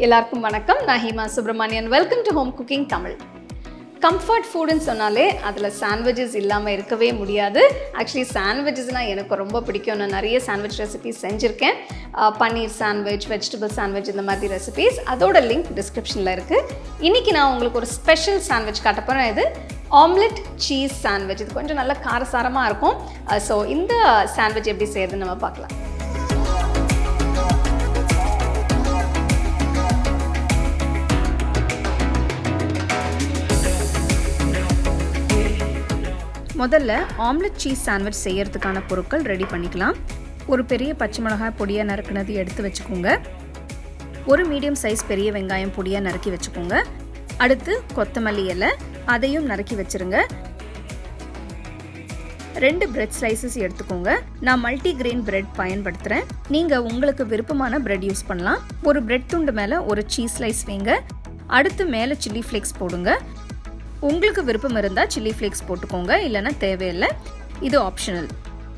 எல்லாருக்கும் வணக்கம் நான் Hema Subramanian welcome to home cooking Tamil comfort ஃபுட்னு சொன்னாலே அதில் சாண்ட்விச்சஸ் இல்லாமல் இருக்கவே முடியாது ஆக்சுவலி சாண்ட்விச்சஸ்னால் எனக்கு ரொம்ப பிடிக்கும் நான் நிறைய சாண்ட்விச் ரெசிபிஸ் செஞ்சுருக்கேன் அஹ், பன்னீர் சாண்ட்விச் வெஜிடபிள் சாண்ட்விச் இந்த மாதிரி ரெசிபிஸ் அதோட லிங்க் டிஸ்கிரிப்ஷனில் இருக்குது இன்றைக்கி நான் உங்களுக்கு ஒரு ஸ்பெஷல் சாண்ட்விச் காட்ட போகிறேன் இது ஆம்லெட் சீஸ் சாண்ட்விச் இது கொஞ்சம் நல்ல காரசாரமாக இருக்கும் ஸோ இந்த சாண்ட்விச் எப்படி செய்யறதுன்னு நம்ம பார்க்கலாம் முதல்ல ஆம்லெட் சீஸ் சாண்ட்விச் செய்யறதுக்கான பொருட்கள் ரெடி பண்ணிக்கலாம் ஒரு பெரிய பச்சை மிளகாய் பொடியாக நறுக்குனது எடுத்து வச்சுக்கோங்க ஒரு மீடியம் சைஸ் பெரிய வெங்காயம் பொடியாக நறுக்கி வச்சுக்கோங்க அடுத்து கொத்தமல்லி இலை அதையும் நறுக்கி வச்சிருங்க ரெண்டு பிரெட் ஸ்லைசஸ் எடுத்துக்கோங்க நான் மல்டி கிரெயின் பிரெட் பயன்படுத்துகிறேன் நீங்கள் உங்களுக்கு விருப்பமான பிரெட் யூஸ் பண்ணலாம் ஒரு பிரெட் துண்டு மேலே ஒரு சீஸ் ஸ்லைஸ் வைங்க அடுத்து மேலே சில்லி ஃப்ளேக்ஸ் போடுங்க உங்களுக்கு விருப்பம் இருந்தால் சில்லி ஃப்ளேக்ஸ் போட்டுக்கோங்க இல்லைன்னா தேவையில்லை இது ஆப்ஷனல்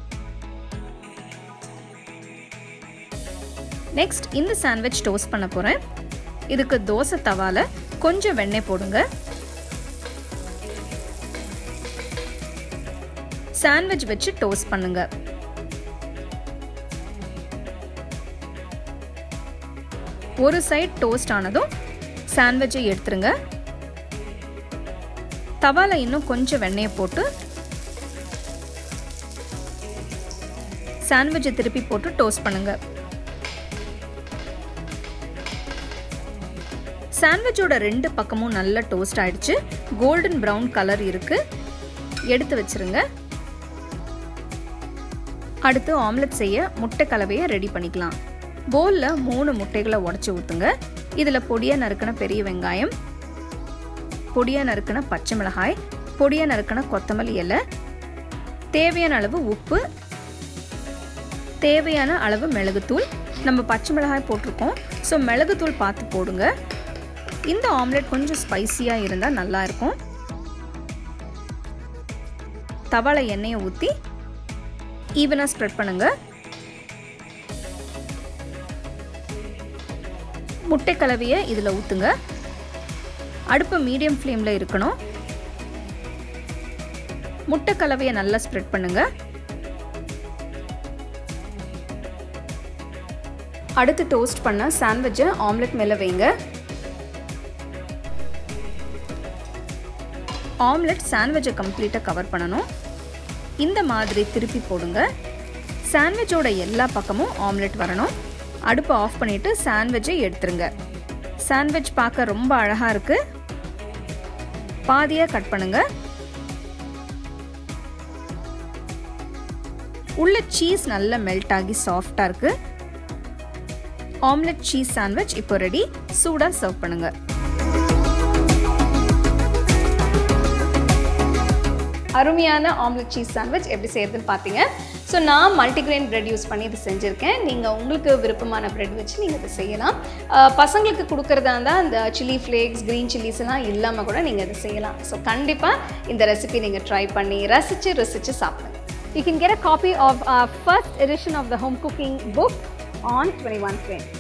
நெக்ஸ்ட் இந்த சாண்ட்விச் டோஸ்ட் பண்ண போகிறேன் இதுக்கு தோசை தவால கொஞ்சம் வெண்ணெய் போடுங்க சாண்ட்விச் வச்சு டோஸ்ட் பண்ணுங்க ஒரு சைட் டோஸ்ட் ஆனதும் சாண்ட்விச்சை எடுத்துருங்க தவால இன்னும் கொஞ்சம் வெண்ணெயை போட்டு சாண்ட்விச்சை திருப்பி போட்டு டோஸ்ட் பண்ணுங்க சாண்ட்விச்சோட ரெண்டு பக்கமும் நல்லா டோஸ்ட் ஆயிடுச்சு கோல்டன் ப்ரௌன் கலர் இருக்கு எடுத்து வச்சிருங்க அடுத்து ஆம்லெட் செய்ய முட்டை கலவையை ரெடி பண்ணிக்கலாம் போலில் மூணு முட்டைகளை உடச்சி ஊற்றுங்க இதில் பொடியாக நறுக்கின பெரிய வெங்காயம் பொடியாக நறுக்கின பச்சை மிளகாய் பொடியாக நறுக்கின கொத்தமல்லி இலை தேவையான அளவு உப்பு தேவையான அளவு மிளகுத்தூள் நம்ம பச்சை மிளகாய் போட்டிருக்கோம் ஸோ மிளகுத்தூள் பார்த்து போடுங்க இந்த ஆம்லெட் கொஞ்சம் ஸ்பைசியாக இருந்தால் நல்லாயிருக்கும் தவாலை எண்ணெயை ஊற்றி ஈவனாக ஸ்ப்ரெட் பண்ணுங்க முட்டை கலவையை இதில் ஊற்றுங்க அடுப்பு மீடியம் ஃப்ளேமில் இருக்கணும் முட்டை கலவையை நல்லா ஸ்ப்ரெட் பண்ணுங்க அடுத்து டோஸ்ட் பண்ண சாண்ட்விட்சை ஆம்லெட் மேலே வைங்க ஆம்லெட் சாண்ட்விட்சை கம்ப்ளீட்டாக கவர் பண்ணணும் இந்த மாதிரி திருப்பி போடுங்க சாண்ட்விச்சோட எல்லா பக்கமும் ஆம்லெட் வரணும் அடுப்பை ஆஃப் பண்ணிவிட்டு சாண்ட்விட்சை எடுத்துருங்க சாண்ட்விச் பார்க்க ரொம்ப அழகாக இருக்குது பாதியாக கட் பண்ணுங்க உள்ள சீஸ் நல்லா மெல்ட் ஆகி சாஃப்டாக இருக்கு ஆம்லெட் சீஸ் சாண்ட்விச் இப்போ ரெடி சூடாக சர்வ் பண்ணுங்க அருமையான ஆம்லெட் சீஸ் சாண்ட்விச் எப்படி செய்யறதுன்னு பார்த்தீங்க ஸோ நான் மல்டிகிரெயின் பிரெட் யூஸ் பண்ணி இது செஞ்சுருக்கேன் நீங்கள் உங்களுக்கு விருப்பமான பிரெட் வச்சு நீங்கள் இதை செய்யலாம் அஹ் பசங்களுக்கு கொடுக்குறதா இருந்தால் இந்த சில்லி ஃப்ளேக்ஸ் க்ரீன் சில்லிஸ் எல்லாம் இல்லாமல் கூட நீங்கள் இதை செய்யலாம் ஸோ கண்டிப்பாக இந்த ரெசிபி நீங்கள் ட்ரை பண்ணி ரசித்து ரசித்து சாப்பிடுங்க You can get a copy of our first edition of the home cooking book on 21 Frame.